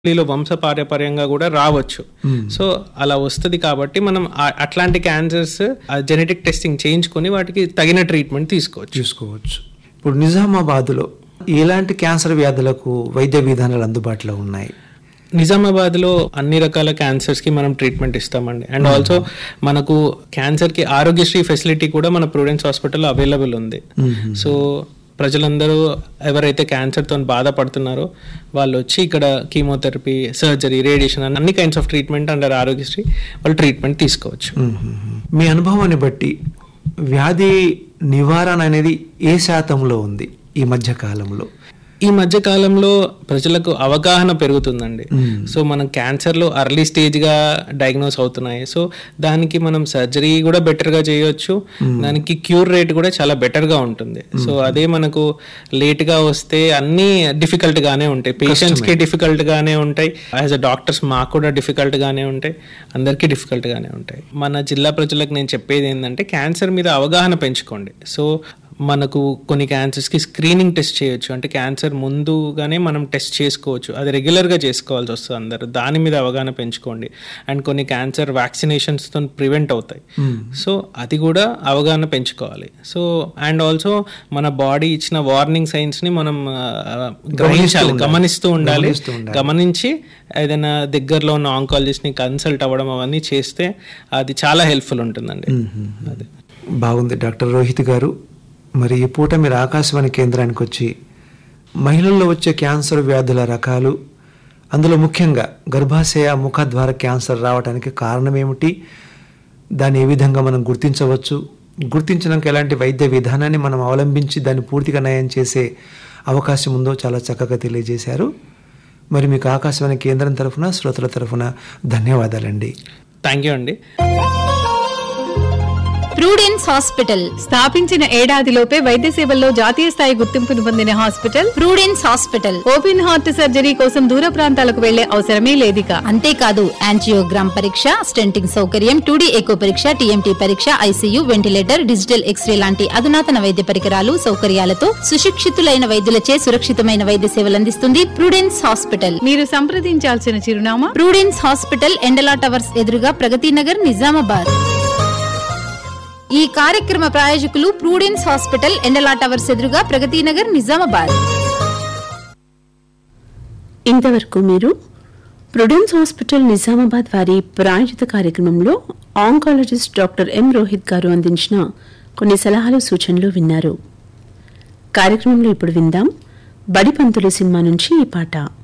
ఫ్యామిలీలో వంశపారపర్యంగా కూడా రావచ్చు సో అలా వస్తుంది కాబట్టి మనం ఆ- అట్లాంటి క్యాన్సర్స్ జెనెటిక్ టెస్టింగ్ చేయించుకొని వాటికి తగిన ట్రీట్మెంట్ తీసుకోవచ్చు చూసుకోవచ్చు ఇప్పుడు నిజామాబాద్లో ఎలాంటి క్యాన్సర్ వ్యాధులకు వైద్య విధానాలు అందుబాటులో ఉన్నాయి నిజామాబాద్ లో అన్ని రకాల క్యాన్సర్స్ కి మనం ట్రీట్మెంట్ ఇస్తామండి అండ్ ఆల్సో మనకు క్యాన్సర్ కి ఆరోగ్యశ్రీ ఫెసిలిటీ కూడా మన ప్రూడెన్స్ హాస్పిటల్ అవైలబుల్ ఉంది సో ప్రజలందరూ ఎవరైతే క్యాన్సర్ తో బాధపడుతున్నారో వాళ్ళు వచ్చి ఇక్కడ కీమోథెరపీ సర్జరీ రేడియేషన్ అన్ని kinds of treatment under Aarogyasri వాళ్ళు ట్రీట్మెంట్ తీసుకోవచ్చు మ్మ్. మీ అనుభవాన్ని బట్టి వ్యాధి నివారణ అనేది ఏ శాతంలో ఉంది ఈ మధ్య కాలంలో ఈ మధ్య కాలంలో ప్రజలకు అవగాహన పెరుగుతుందండి సో మనం క్యాన్సర్ లో అర్లీ స్టేజ్ గా డయాగ్నోస్ అవుతున్నాయి సో దానికి మనం సర్జరీ కూడా బెటర్ గా చేయొచ్చు దానికి క్యూర్ రేట్ కూడా చాలా బెటర్ గా ఉంటుంది సో అదే మనకు లేట్ గా వస్తే అన్ని డిఫికల్ట్ గానే ఉంటాయి పేషెంట్స్ కి డిఫికల్ట్ గానే ఉంటాయి యాజ్ అ డాక్టర్స్ మాకు కూడా డిఫికల్ట్ గానే ఉంటాయి అందరికీ డిఫికల్ట్ గానే ఉంటాయి మన జిల్లా ప్రజలకు నేను చెప్పేది ఏంటంటే క్యాన్సర్ మీద అవగాహన పెంచుకోండి సో మనకు కొన్ని క్యాన్సర్స్కి స్క్రీనింగ్ టెస్ట్ చేయొచ్చు అంటే క్యాన్సర్ ముందుగానే మనం టెస్ట్ చేసుకోవచ్చు అది రెగ్యులర్గా చేసుకోవాల్సి వస్తుంది అందరు దాని మీద అవగాహన పెంచుకోండి అండ్ కొన్ని క్యాన్సర్ వ్యాక్సినేషన్స్తో ప్రివెంట్ అవుతాయి సో అది కూడా అవగాహన పెంచుకోవాలి సో అండ్ ఆల్సో మన బాడీ ఇచ్చిన వార్నింగ్ సైన్స్ని మనం ఆ, గ్రహించాలి గమనిస్తూ ఉండాలి గమనిస్తూ ఉండాలి. గమనించి ఏదైనా దగ్గరలో ఉన్న ఆంకాలజిస్ట్ని కన్సల్ట్ అవ్వడం అవన్నీ చేస్తే అది చాలా హెల్ప్ఫుల్ ఉంటుందండి అదే బాగుంది డాక్టర్ రోహిత్ గారు మరి ఈ పూట మీరు ఆకాశవాణి కేంద్రానికి వచ్చి మహిళల్లో వచ్చే క్యాన్సర్ వ్యాధుల రకాలు అందులో ముఖ్యంగా గర్భాశయ ముఖద్వార క్యాన్సర్ రావడానికి కారణం ఏమిటి దాన్ని ఏ విధంగా మనం గుర్తించవచ్చు గుర్తించినాక ఎలాంటి వైద్య విధానాన్ని మనం అవలంబించి దాన్ని పూర్తిగా నయం చేసే అవకాశం ఉందో చాలా చక్కగా తెలియజేశారు మరి మీకు ఆకాశవాణి కేంద్రం తరఫున శ్రోతల తరఫున ధన్యవాదాలండి థ్యాంక్ యూ అండి ప్రూడెన్స్ హాస్పిటల్ స్థాపించిన ఏడాదిలోపే వైద్య సేవల్లో జాతీయ స్థాయి గుర్తింపును పొందిన hospital Prudence hospital open heart surgery కోసం దూర ప్రాంతాలకు వెళ్లే అవసరమే లేదిక అంతేకాదు యాంజియోగ్రామ్ పరీక్ష స్టెంటింగ్ సౌకర్యం టూడీ ఎకో పరీక్ష టీఎంటీ పరీక్ష ఐసీయూ వెంటిలేటర్ డిజిటల్ ఎక్స్రే లాంటి అధునాతన వైద్య పరికరాలు సౌకర్యాలతో సుశిక్షితులైన వైద్యులచే సురక్షితమైన వైద్య సేవలు అందిస్తుంది ప్రూడెన్స్ హాస్పిటల్ మీరు సంప్రదించాల్సిన చిరునామా ప్రూడెన్స్ హాస్పిటల్ ఎండలా టవర్స్ ఎదురుగా ప్రగతి నగర్ నిజామాబాద్ ఈ కార్యక్రమ ప్రాయోజకులు ప్రూడెన్స్ హాస్పిటల్ ఎండలా టవర్స్ ఎదురుగా ప్రగతి నగర్ నిజామాబాద్ ఇంతవరకు మీరు ప్రుడెన్స్ హాస్పిటల్ నిజామాబాద్ వారి ప్రాయోజిత కార్యక్రమంలో ఆంకాలజిస్ట్ డాక్టర్ ఎం రోహిత్ గారు అందించిన కొన్ని సలహాలు సూచనలు విన్నారు కార్యక్రమంలో ఇప్పుడు విందాం బడిపంతులు సినిమా నుంచి ఈ పాట